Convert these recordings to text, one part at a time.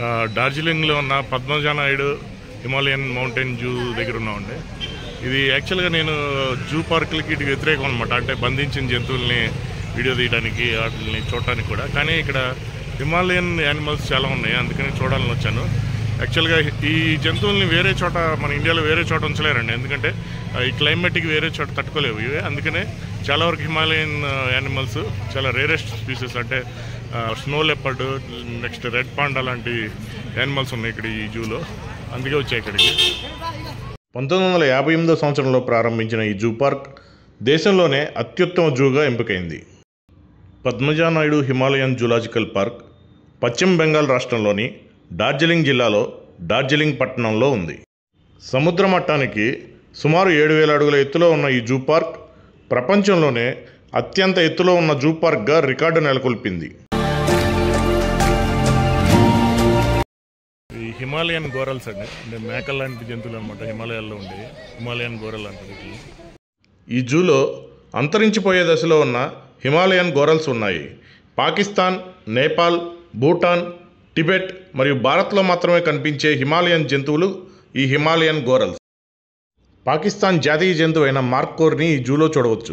ఆ, డార్జిలింగ్లో ఉన్న Padmaja Naidu Himalayan mountain zoo దగ్గర ఉన్నామండి ఇది యాక్చువల్గా నేను జూ పార్కులకి ఇటు వ్యతిరేకం అనమాట అంటే బంధించిన జంతువుల్ని వీడియో తీయడానికి వాటిని చూడటానికి కూడా కానీ ఇక్కడ హిమాలయన్ యానిమల్స్ చాలా ఉన్నాయి అందుకని చూడాలని వచ్చాను యాక్చువల్గా ఈ జంతువుల్ని వేరే చోట మన ఇండియాలో వేరే చోట ఉంచలేరండి ఎందుకంటే ఆ, ఈ క్లైమేట్కి వేరే చోట తట్టుకోలేవు ఇవి అందుకనే చాలా వరకు హిమాలయన్ యానిమల్స్ చాలా రేరెస్ట్ స్పీసెస్ అంటే snow leopard next red panda లాంటి యానిమల్స్ ఉన్నాయి ఇక్కడ ఈ జూలో అందుకే వచ్చాయి ఇక్కడికి పంతొమ్మిది వందల యాభై ఎనిమిదో సంవత్సరంలో ప్రారంభించిన ఈ జూ పార్క్ దేశంలోనే అత్యుత్తమ జూగా ఎంపికైంది Padmaja Naidu Himalayan zoological park పశ్చిమ బెంగాల్ రాష్ట్రంలోని డార్జిలింగ్ జిల్లాలో డార్జిలింగ్ పట్టణంలో ఉంది సముద్ర మట్టానికి సుమారు ఏడు వేల అడుగుల ఎత్తులో ఉన్న ఈ జూ పార్క్ ప్రపంచంలోనే అత్యంత ఎత్తులో ఉన్న జూ పార్క్గా రికార్డు నెలకొల్పింది ఈ హిమాలయన్ గోరల్స్ అండి అంటే మేకల్ లాంటి జంతువులు అనమాట హిమాలయాల్లో ఉండే హిమాలయన్ గోరల్ అంటారు వీటిని ఈ జూలో అంతరించిపోయే దశలో ఉన్న హిమాలయన్ గోరల్స్ ఉన్నాయి పాకిస్తాన్ నేపాల్ భూటాన్ టిబెట్ మరియు భారత్లో మాత్రమే కనిపించే హిమాలయన్ జంతువులు ఈ హిమాలయన్ గోరల్స్ పాకిస్తాన్ జాతీయ జంతువు అయిన మార్కోర్ని ఈ జూలో చూడవచ్చు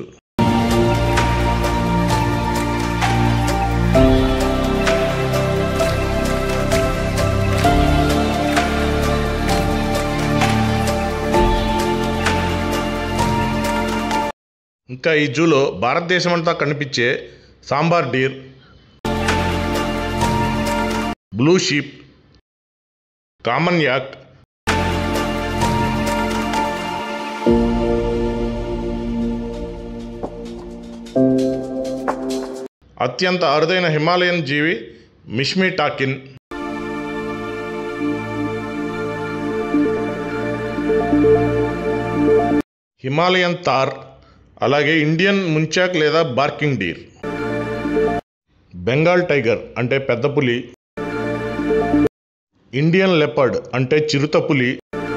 ఇంకా ఈ జూలో భారతదేశమంతా కనిపించే sambar deer blue sheep common yak అత్యంత అరుదైన హిమాలయన్ జీవి మిష్మి టాకిన్ హిమాలయన్ తార్ అలాగే ఇండియన్ ముంచాక్ లేదా బార్కింగ్ డీర్ బెంగాల్ టైగర్ అంటే పెద్ద పులి ఇండియన్ లెపర్డ్ అంటే చిరుత పులి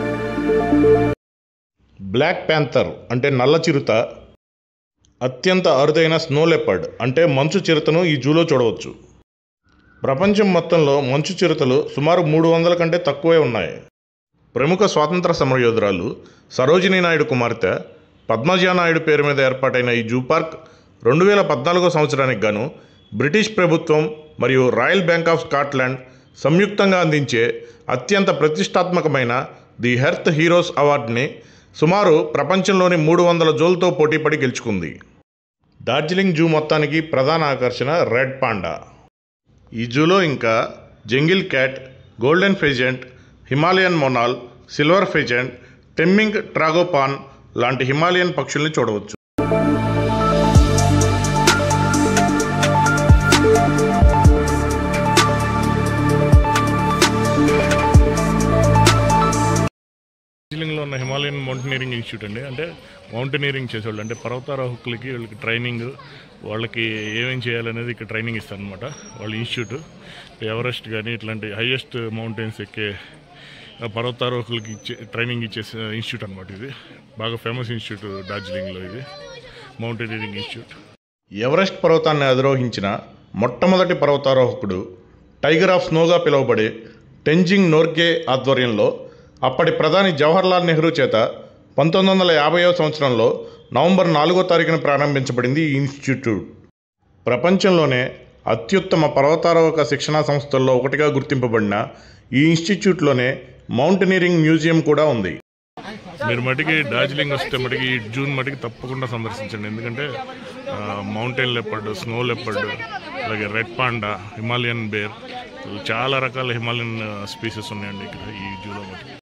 బ్లాక్ ప్యాంథర్ అంటే నల్ల చిరుత అత్యంత అరుదైన స్నో లెపర్డ్ అంటే మంచు చిరుతను ఈ జూలో చూడవచ్చు ప్రపంచం మొత్తంలో మంచు చిరుతలు సుమారు మూడు వందల కంటే తక్కువే ఉన్నాయి ప్రముఖ స్వాతంత్ర సమరయోధురాలు సరోజినీ నాయుడు కుమార్తె పద్మజా నాయుడు పేరు మీద ఏర్పాటైన ఈ జూ పార్క్ రెండు వేల పద్నాలుగో సంవత్సరానికి గాను బ్రిటిష్ ప్రభుత్వం మరియు రాయల్ బ్యాంక్ ఆఫ్ స్కాట్లాండ్ సంయుక్తంగా అందించే అత్యంత ప్రతిష్టాత్మకమైన ది హెర్త్ హీరోస్ అవార్డుని సుమారు ప్రపంచంలోని మూడు వందల జోల్తో పోటీపడి గెలుచుకుంది డార్జిలింగ్ జూ మొత్తానికి ప్రధాన ఆకర్షణ రెడ్ పాండా ఈ జూలో ఇంకా jungle cat golden pheasant Himalayan monal silver pheasant Temminck tragopan లాంటి హిమాలయన్ పక్షుల్ని చూడవచ్చు డార్జిలింగ్లో ఉన్న హిమాలయన్ మౌంటనీరింగ్ ఇన్స్టిట్యూట్ అండి అంటే మౌంటనీరింగ్ చేసేవాళ్ళు అంటే పర్వతారోహకులకి వీళ్ళకి ట్రైనింగ్ వాళ్ళకి ఏమేం చేయాలనేది ఇక్కడ ట్రైనింగ్ ఇస్తారు అనమాట వాళ్ళ ఇన్స్టిట్యూట్ ఎవరెస్ట్ కానీ ఇట్లాంటి హైయెస్ట్ మౌంటైన్స్ ఎక్కే ఆ, పర్వతారోహకులకి ఇచ్చే ట్రైనింగ్ ఇచ్చే ఇన్స్టిట్యూట్ అనమాట ఇది బాగా ఫేమస్ ఇన్స్టిట్యూట్ డార్జిలింగ్లో ఇది మౌంటనీరింగ్ ఇన్స్టిట్యూట్ ఎవరెస్ట్ పర్వతాన్ని అధిరోహించిన మొట్టమొదటి పర్వతారోహకుడు టైగర్ ఆఫ్ స్నోగా పిలువబడే టెంజింగ్ నోర్గే ఆధ్వర్యంలో అప్పటి ప్రధాని జవహర్లాల్ నెహ్రూ చేత పంతొమ్మిది వందల యాభైవ సంవత్సరంలో నవంబర్ నాలుగో తారీఖున ప్రారంభించబడింది ఈ ఇన్స్టిట్యూట్ ప్రపంచంలోనే అత్యుత్తమ పర్వతారోహక శిక్షణా సంస్థల్లో ఒకటిగా గుర్తింపబడిన ఈ ఇన్స్టిట్యూట్లోనే మౌంటనీరింగ్ మ్యూజియం కూడా ఉంది మీరు మటుకి డార్జిలింగ్ వస్తే మటుకి ఈ జూన్ మటుకి తప్పకుండా సందర్శించండి ఎందుకంటే మౌంటైన్ లెపర్డ్ స్నో లెపర్డ్ అలాగే రెడ్ పాండా హిమాలయన్ బేర్ చాలా రకాల హిమాలయన్ స్పీసెస్ ఉన్నాయండి ఇక్కడ ఈ జూలో మటుకి